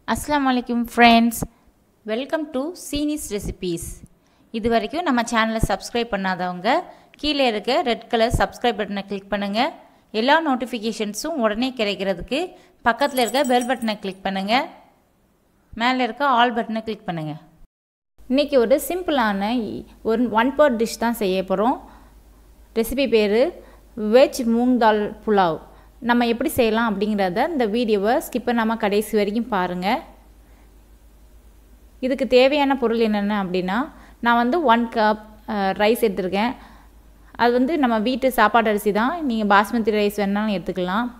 அஸ்லாம் வலைக்கும் friends welcome to Seenis recipes இது வரைக்கும் நம்ம சேனலை சப்ஸ்கிரைப் பண்ணாதவங்க கீழே இருக்க ரெட் கலர் சப்ஸ்கிரைப் பட்டனை கிளிக் பண்ணுங்கள் எல்லா நோட்டிஃபிகேஷன்ஸும் உடனே கிடைக்கிறதுக்கு பக்கத்தில் இருக்க பெல் பட்டனை கிளிக் பண்ணுங்கள் மேலே இருக்க ஆல் பட்டனை கிளிக் பண்ணுங்கள் இன்றைக்கி ஒரு சிம்பிளான ஒரு ஒன் பர் டிஷ் தான் செய்ய போகிறோம் ரெசிபி பேர் வெஜ் மூங் தால் புலாவ் நம்ம எப்படி செய்யலாம் அப்படிங்கிறத இந்த வீடியோவை ஸ்கிப் பண்ணாமல் கடைசி வரைக்கும் பாருங்கள் இதுக்கு தேவையான பொருள் என்னென்ன அப்படின்னா நான் வந்து ஒன் கப் ரைஸ் எடுத்திருக்கேன் அது வந்து நம்ம வீட்டு சாப்பாடு அரிசி தான் நீங்கள் பாஸ்மதி ரைஸ் வேணாலும் எடுத்துக்கலாம்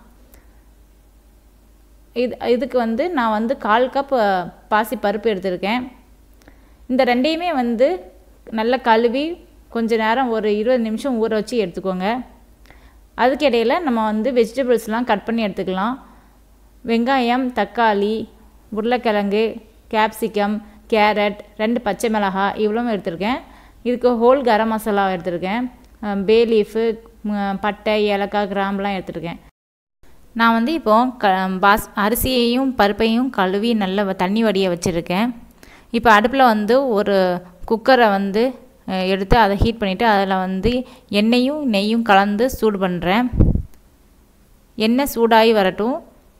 இது இதுக்கு வந்து நான் வந்து கால் கப் பாசி பருப்பு எடுத்திருக்கேன் இந்த ரெண்டையுமே வந்து நல்லா கழுவி கொஞ்ச நேரம் ஒரு இருபது நிமிஷம் ஊற வச்சு எடுத்துக்கோங்க அதுக்கு இடையில் நம்ம வந்து வெஜிடபிள்ஸ்லாம் கட் பண்ணி எடுத்துக்கலாம் வெங்காயம் தக்காளி உருளைக்கிழங்கு கேப்சிகம் கேரட் ரெண்டு பச்சை மிளகாய் இவ்வளவும் எடுத்திருக்கேன் இதுக்கு ஹோல் கரம் மசாலா எடுத்திருக்கேன் பே லீஃபு பட்டை ஏலக்காய் கிராம்பெலாம் எடுத்துருக்கேன் நான் வந்து இப்போது க பாஸ் அரிசியையும் பருப்பையும் கழுவி நல்ல தண்ணி வடிய வச்சுருக்கேன் இப்போ அடுப்பில் வந்து ஒரு குக்கரை வந்து எடுத்து அதை ஹீட் பண்ணிவிட்டு அதில் வந்து எண்ணெயும் நெய்யும் கலந்து சூடு பண்ணுறேன் எண்ணெய் சூடாகி வரட்டும்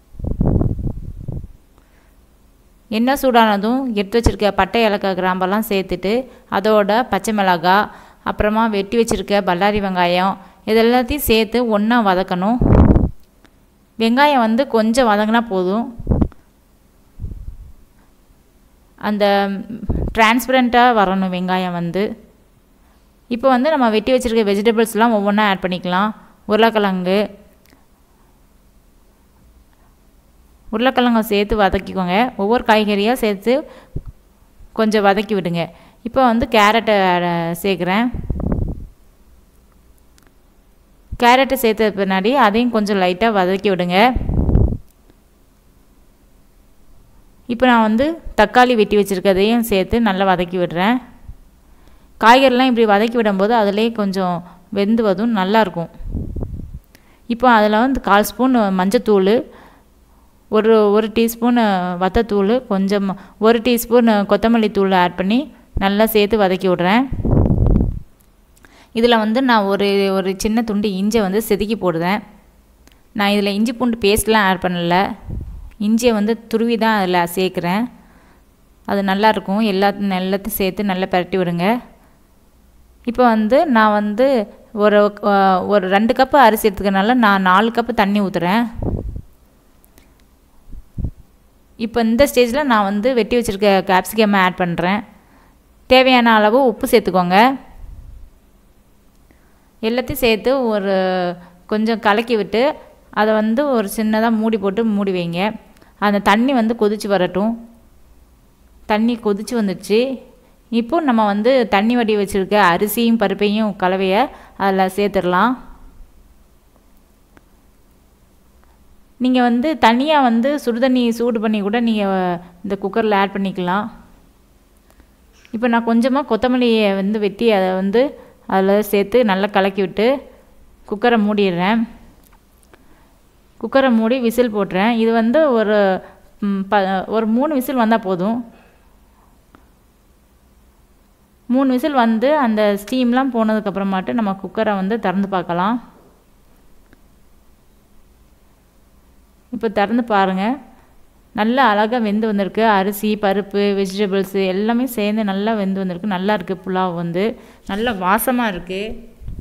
எண்ணெய் சூடானதும் எடுத்து வச்சுருக்க பட்டை ஏலக்காய் கிராம்பெல்லாம் சேர்த்துட்டு அதோட பச்சை மிளகாய் அப்புறமா வெட்டி வச்சுருக்க பல்லாரி வெங்காயம் இதெல்லாத்தையும் சேர்த்து ஒன்றா வதக்கணும் வெங்காயம் வந்து கொஞ்சம் வதங்கினா போதும் அந்த டிரான்ஸ்பரண்ட்டாக வரணும் வெங்காயம் வந்து இப்போ வந்து நம்ம வெட்டி வச்சுருக்க வெஜிடபிள்ஸ்லாம் ஒவ்வொன்றா ஆட் பண்ணிக்கலாம் உருளைக்கிழங்கு உருளைக்கிழங்கை சேர்த்து வதக்கிக்கோங்க ஒவ்வொரு காய்கறியாக சேர்த்து கொஞ்சம் வதக்கி விடுங்க இப்போ வந்து கேரட்டை சேர்க்குறேன் கேரட்டை சேர்த்த பின்னாடி அதையும் கொஞ்சம் லைட்டாக வதக்கி விடுங்க இப்போ நான் வந்து தக்காளி வெட்டி வச்சுருக்கதையும் சேர்த்து நல்லா வதக்கி விடுறேன் காய்கறிலாம் இப்படி வதக்கி விடும்போது அதிலே கொஞ்சம் வெந்து வதும் நல்லாயிருக்கும் இப்போ அதில் வந்து கால் ஸ்பூன் மஞ்சத்தூள் ஒரு ஒரு டீஸ்பூன் வத்தத்தூள் கொஞ்சம் ஒரு டீஸ்பூன் கொத்தமல்லி தூள் ஆட் பண்ணி நல்லா சேர்த்து வதக்கி விட்றேன் இதில் வந்து நான் ஒரு ஒரு சின்ன துண்டு இஞ்சை வந்து செதுக்கி போடுவேன் நான் இதில் இஞ்சி பூண்டு பேஸ்ட்லாம் ஆட் பண்ணல இஞ்சியை வந்து துருவி தான் அதில் சேர்க்குறேன் அது நல்லாயிருக்கும் எல்லா எல்லாத்தையும் சேர்த்து நல்லா பரட்டி விடுங்க இப்போ வந்து நான் வந்து ஒரு ஒரு ரெண்டு கப்பு அரிசி எடுத்துக்கிறனால நான் நாலு கப்பு தண்ணி ஊற்றுறேன் இப்போ இந்த ஸ்டேஜில் நான் வந்து வெட்டி வச்சுருக்க கேப்சிகம் ஆட் பண்ணுறேன் தேவையான அளவு உப்பு சேர்த்துக்கோங்க எல்லாத்தையும் சேர்த்து ஒரு கொஞ்சம் கலக்கி விட்டு அதை வந்து ஒரு சின்னதாக மூடி போட்டு மூடி வைங்க அந்த தண்ணி வந்து கொதித்து வரட்டும் தண்ணி கொதித்து வந்துடுச்சு இப்போ நம்ம வந்து தண்ணி வடி வச்சுருக்க அரிசியும் பருப்பையும் கலவையை அதில் சேர்த்துடலாம் நீங்கள் வந்து தனியாக வந்து சுடுதண்ணி சூடு பண்ணி கூட நீங்கள் இந்த குக்கரில் ஆட் பண்ணிக்கலாம் இப்போ நான் கொஞ்சமாக கொத்தமல்லியை வந்து வெட்டி அதை வந்து அதில் சேர்த்து நல்லா கலக்கி விட்டு குக்கரை மூடிடுறேன் குக்கரை மூடி விசில் போட்டுறேன் இது வந்து ஒரு ப ஒரு மூணு விசில் வந்தால் போதும் மூணு விசில் வந்து அந்த ஸ்டீம்லாம் போனதுக்கப்புறமாட்டு நம்ம குக்கரை வந்து திறந்து பார்க்கலாம் இப்போ திறந்து பாருங்கள் நல்லா அழகாக வெந்து வந்திருக்கு அரிசி பருப்பு வெஜிடபிள்ஸு எல்லாமே சேர்ந்து நல்லா வெந்து வந்திருக்கு நல்லா இருக்குது புலாவ் வந்து நல்ல வாசமாக இருக்குது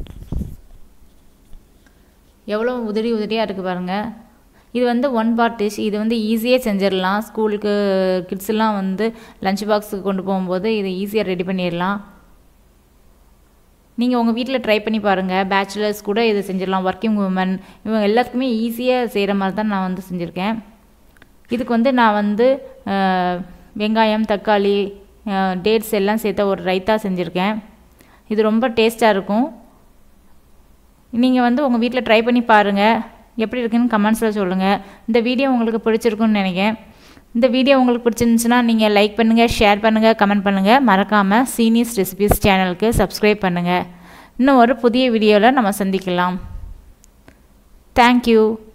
எவ்வளோ உதிரி உதிரியாக இருக்குது பாருங்கள் இது வந்து ஒன் பார்ட் டிஷ் இது வந்து ஈஸியாக செஞ்சிடலாம் ஸ்கூலுக்கு கிட்ஸ்லாம் வந்து லஞ்ச் பாக்ஸுக்கு கொண்டு போகும்போது இதை ஈஸியாக ரெடி பண்ணிடலாம் நீங்கள் உங்கள் வீட்டில் ட்ரை பண்ணி பாருங்கள் பேச்சுலர்ஸ் கூட இதை செஞ்சிடலாம் ஒர்க்கிங் உமன் இவங்க எல்லாத்துக்குமே ஈஸியாக செய்கிற மாதிரி தான் நான் வந்து செஞ்சுருக்கேன் இதுக்கு வந்து நான் வந்து வெங்காயம் தக்காளி டேட்ஸ் எல்லாம் சேர்த்த ஒரு ரைத்தா செஞ்சுருக்கேன் இது ரொம்ப டேஸ்ட்டாக இருக்கும் நீங்கள் வந்து உங்கள் வீட்டில் ட்ரை பண்ணி பாருங்கள் எப்படி இருக்குன்னு கமெண்ட்ஸில் சொல்லுங்கள் இந்த வீடியோ உங்களுக்கு பிடிச்சிருக்குன்னு நினைக்கிறேன் இந்த வீடியோ உங்களுக்கு பிடிச்சிருந்துச்சுன்னா நீங்கள் லைக் பண்ணுங்கள் ஷேர் பண்ணுங்கள் கமெண்ட் பண்ணுங்கள் மறக்காமல் சீனியஸ் ரெசிபிஸ் சேனலுக்கு சப்ஸ்கிரைப் பண்ணுங்கள் இன்னும் ஒரு புதிய வீடியோவில் நம்ம சந்திக்கலாம் தேங்க்யூ